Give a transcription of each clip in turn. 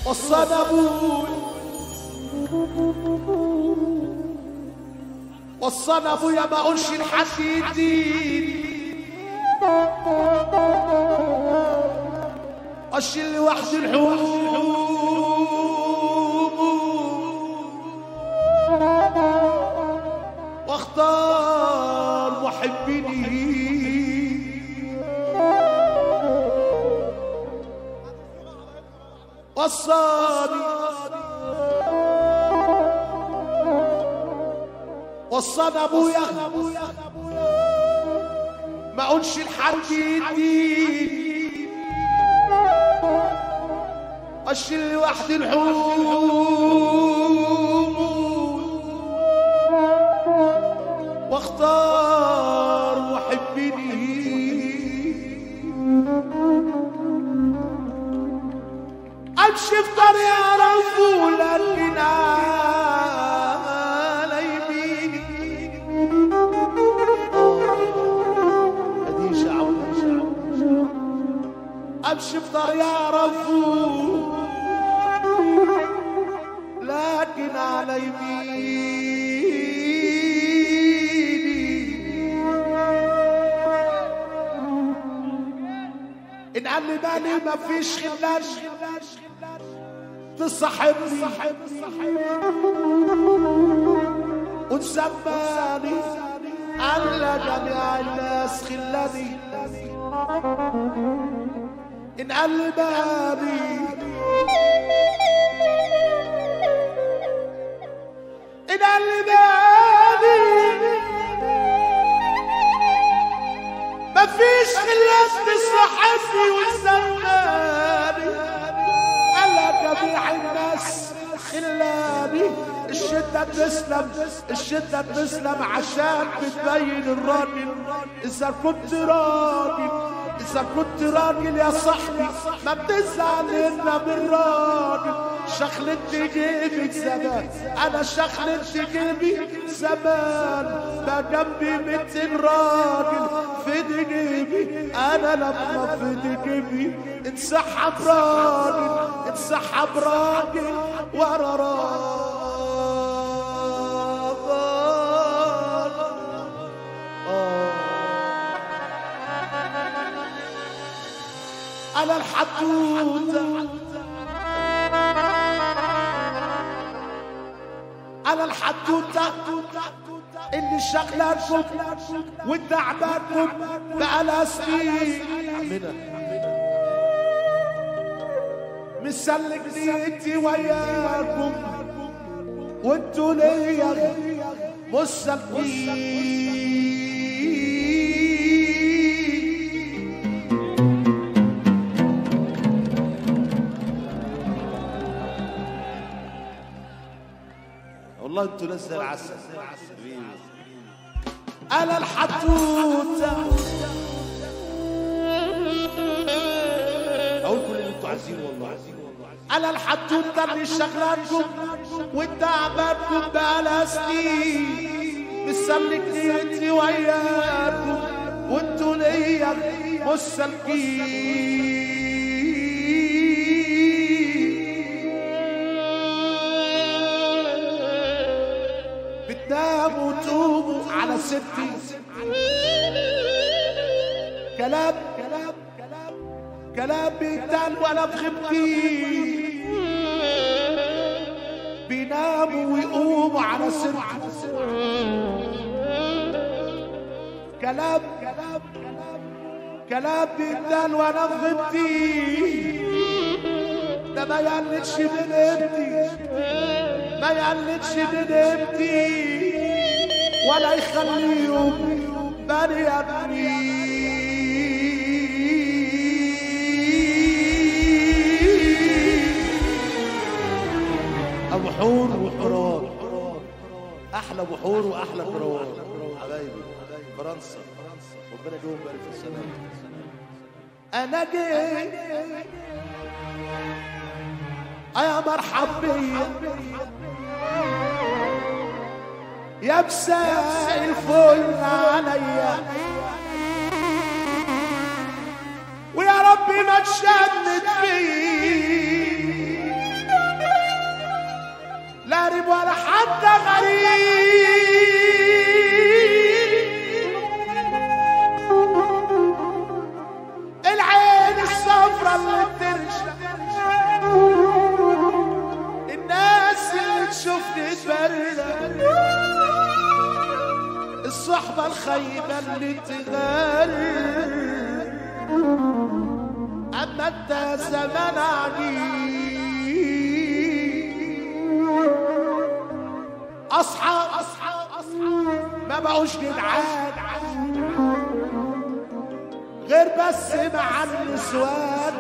وصانا ابوي وصانا ابويا ما اقولش لحد يديني اشيل لوحدي الحبوب واختار محبيني وصاني وصانا ابويا ما اقولش لحد يديني اشيل لوحدي الحبوب واختار محبيني امشي في طريق اعرفه لكن على يميني ادي شعب امشي في طريق اعرفه لكن على يميني ان قال لي بالي ما فيش خلاش تصاحبني وتسماني على جميع الناس خلاني ان قال لي بالي ان قال لي بالي مفيش خلاف تصاحبني وتسماني على جميع الناس خلاني الشدة تسلم الشدة تسلم عشان بتبين الراجل إذا كنت راجل إذا كنت راجل يا صاحبي ما بتزعل إلا من راجل شخلت جيبك زمان أنا شخلت جيبي زمان ما جنبي ميتين راجل في جيبي أنا لما في جيبي اتسحب راجل اتسحب راجل ورا راجل على الحدوتة على الحدوتة اللي شغلاتكم وتعبانكم بقالها سنين مسلك نيتي وياكم وانتوا ليا مسلكين والله انتوا ناس زي العسل انا الحدوته اقول كل اللي انتوا عايزينه والله انا الحدوته اللي شغلانكم وتعبانكم بقالها سنين مسلك نيتي وياكم وانتوا ليا مسلكين بتناموا وتقوموا على ستي كلام كلام كلام كلام بيتقال ولا بخبتي بيناموا ويقوموا على ستي كلام كلام كلام كلام بيتقال وانا بغبتي ده ما يقلدش من ابني ما يقلدش من ابني ولا يخليهم بني ابني ابو حور وحرار احلى بحور واحلى حرار حبايبي فرنسا ربنا يجيبهم بارك في السلام انا جيت يا مرحب بيا يا مساء الفل عليا ويا ربي ما تشمت فيه حد غريب العين الصفرا اللي بترشق الناس اللي تشوفني تبرق الصحبة الخيبة اللي تغرق أما أنت زمان عجيب أصحاب أصحاب أصحاب ما بقوش جدعان غير بس مع النسوان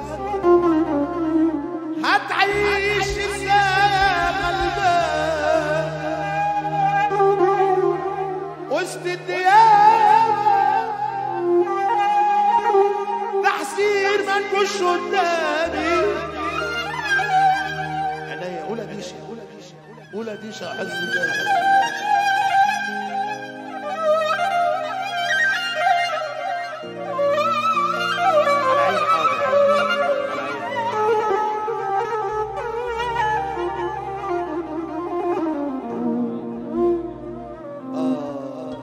هتعيش ازاي غلبان وسط الديار تحسير ما نكونش قدامي عينيا قولها ديشة قولها ديشة قولها ديشة عز الله على عين حاضر على عين آه.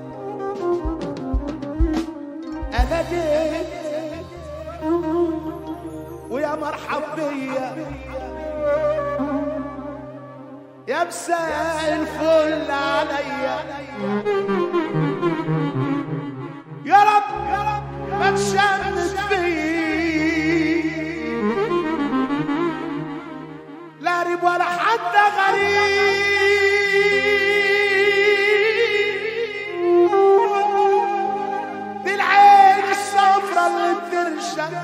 أنا جيت ويا مرحب بيا يا مساء الفل عليا يا رب يا رب ما تشمت فيي لا ريب ولا حتى غريب دي العين الصفرا اللي بترشق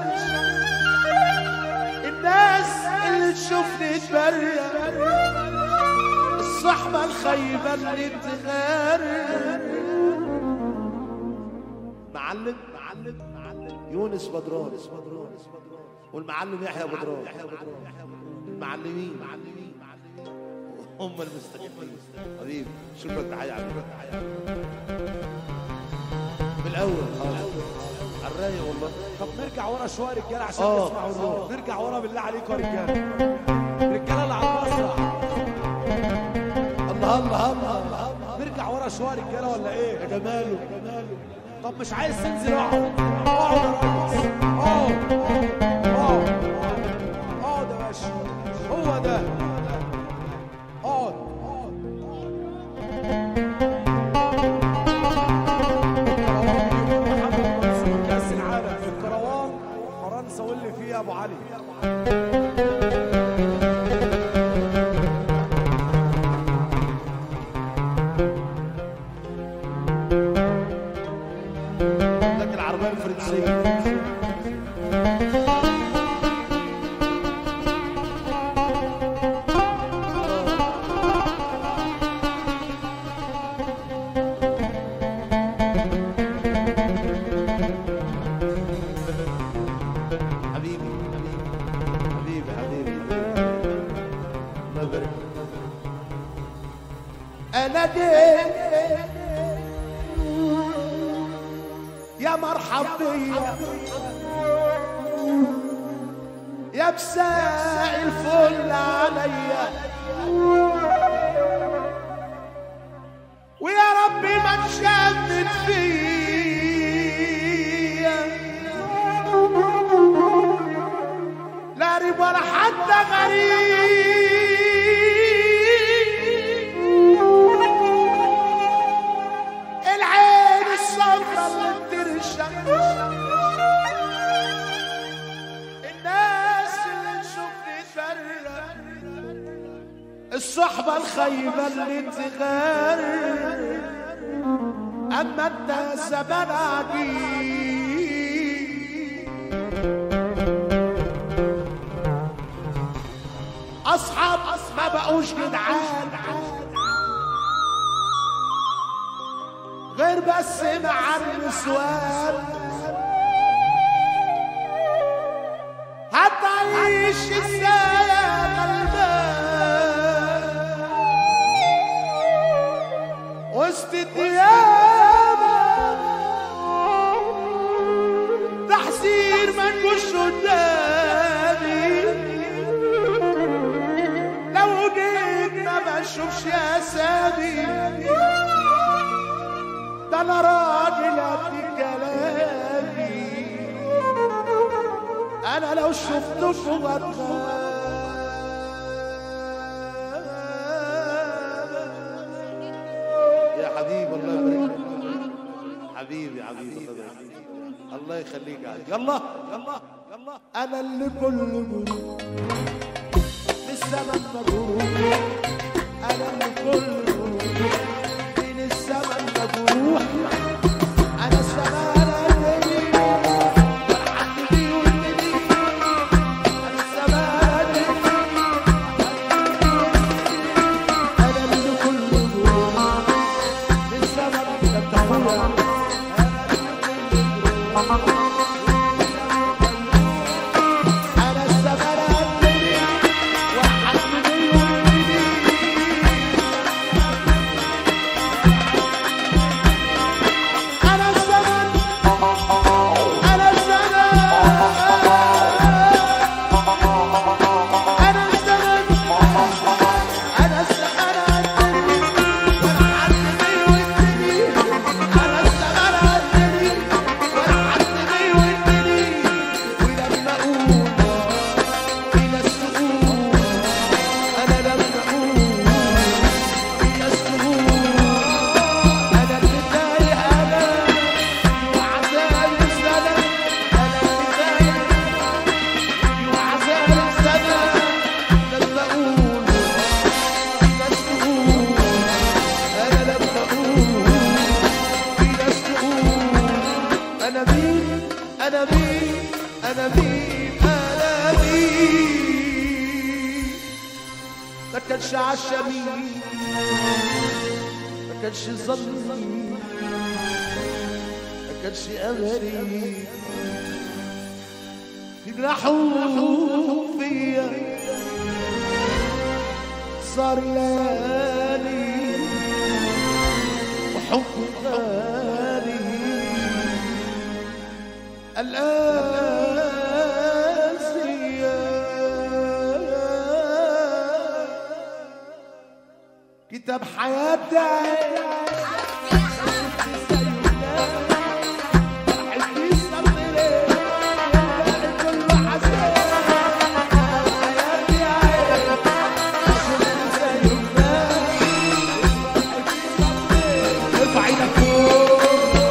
الناس اللي تشوفني تبرق الصحبة الخيبة اللي تغرق معلم معلم معلم يونس بدران والمعلم يحيى بدران المعلمين هم المستقيمين حبيبي شكرا تحية حبيبي بالاول على الرايق والله طب نرجع ورا شويه يا رجاله عشان آه. تسمعوا الروح نرجع ورا بالله عليكم يا رجاله الرجاله اللي على المسرح الله الله الله الله نرجع ورا شويه يا رجاله ولا ايه يا جماله جماله طب مش عايز تنزل اقعد اقعد يا ريس اقعد اقعد اقعد يا باشا هو ده اقعد محمد منصور كاس العالم في الكروان فرنسا واللي فيها ابو علي لك العربية الفرنسية حبيبي حبيبي حبيبي الله يبارك انا جيت يا مرحب بيا يا مساء الفل عليا ويا ربي ما تشمت فيا لا ريب ولا حتى غريب العين الصفرا اللي بترشق الناس اللي تشوفني تفرق الصحبة الخيبة اللي تغرق أما أنت زمان عجيب أصحاب ما بقوش جدعان غير بس مع النسوان هتعيش ازاي يا غلبان وسط الديابة تحذير ما نكونش قدامي لو جيت ما بشوف اشوفش اسامي ده انا راجل قد كلامي انا لو شفتكم يا حبيبي الله يبارك لك حبيبي حبيبي الله يبارك فيك. الله يخليك يا حبيبي. يلا يلا يلا انا اللي كل جروح بالزمن مجروح انا اللي كل جروح من الزمن مجروح انا الزمان قلبي والحد بيقولني انا الزمان قلبي انا اللي كل جروح بالزمن انت اخويا انا الزمان قلبي والحد بيقولني أنا الزمن أنا الزمن أنا الزمن أنا الزمن عدني ولا حد بيودني أنا الزمن عدني ولا حد بيودني ولما أقول إلى السقوط أنا لما أقول إلى السقوط أنا اللي تايه أنا وعذاب السنة أنا اللي تايه وعذاب السنة لما أقول إلى السقوط أنا لما أقول إلى السقوط أنا مين أنا مين أنا مين أنا مين ما كانش عشمي ما كانش ظني ما كانش املي يجرحوا فيا صار ليالي وحب غالي القاسية كتاب حياتي ارفع ايدك فوق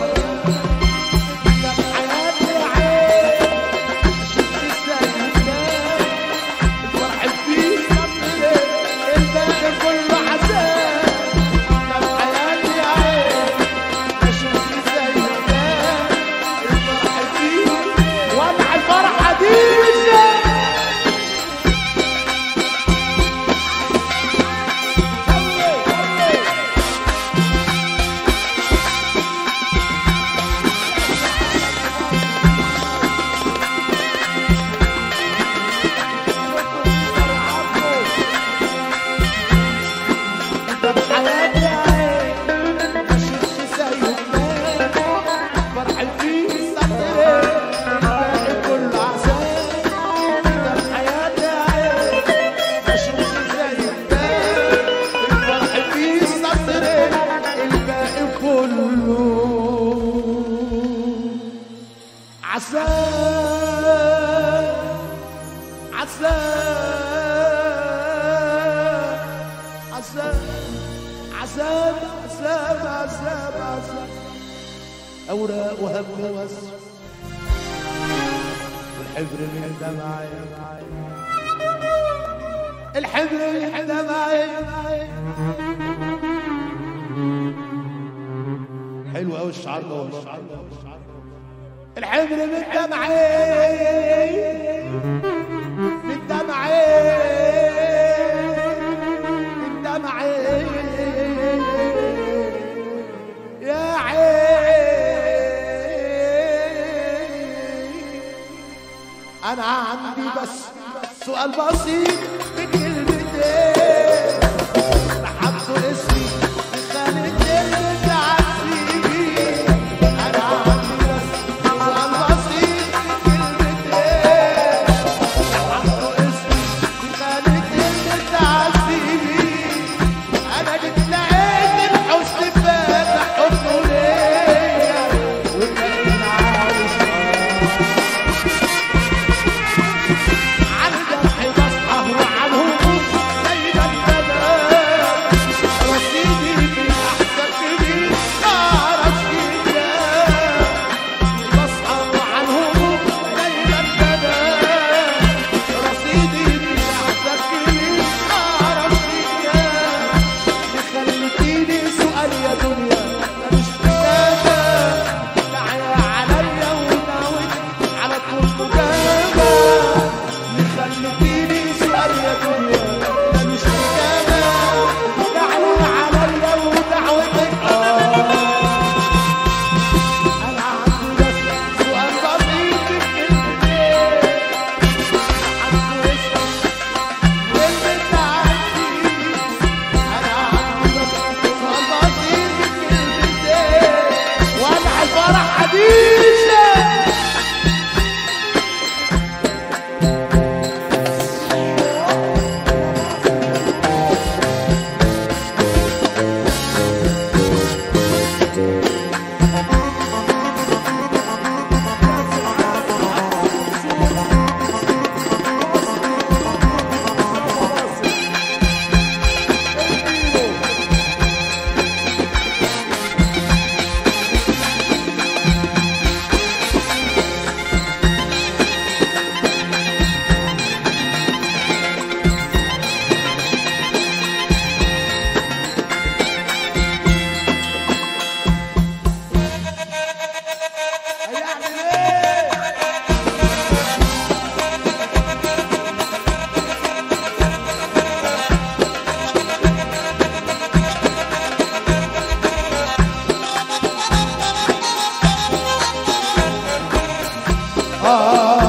كتاب حياتي عين شفت ازاي قدام الفرح فيه صبر الباقي كله عذاب كتاب حياتي عين اشوف ازاي قدام الفرح فيه وضع الفرحه دي كتاب حياتي عين اشوف ازاي قدام فرح فيه صبر الباقي كله عذاب كتاب حياتي عين اشوف ازاي قدام الفرح فيه صبر الباقي كله عذاب عذاب عذاب عذاب عذاب عذاب عذاب أوراق وهم وسر والحبر من دمعي الحبر من دمعي حلو قوي الشعار ده والله الحبر من دمعي من دمعي من دمعي يا عين انا عندي بس سؤال بسيط بكلمتين رحبت اسمي بخانة اللي تعذبي انا عندي بس سؤال بسيط بكلمتين رحبت اسمي بخانة اللي تعذبي آه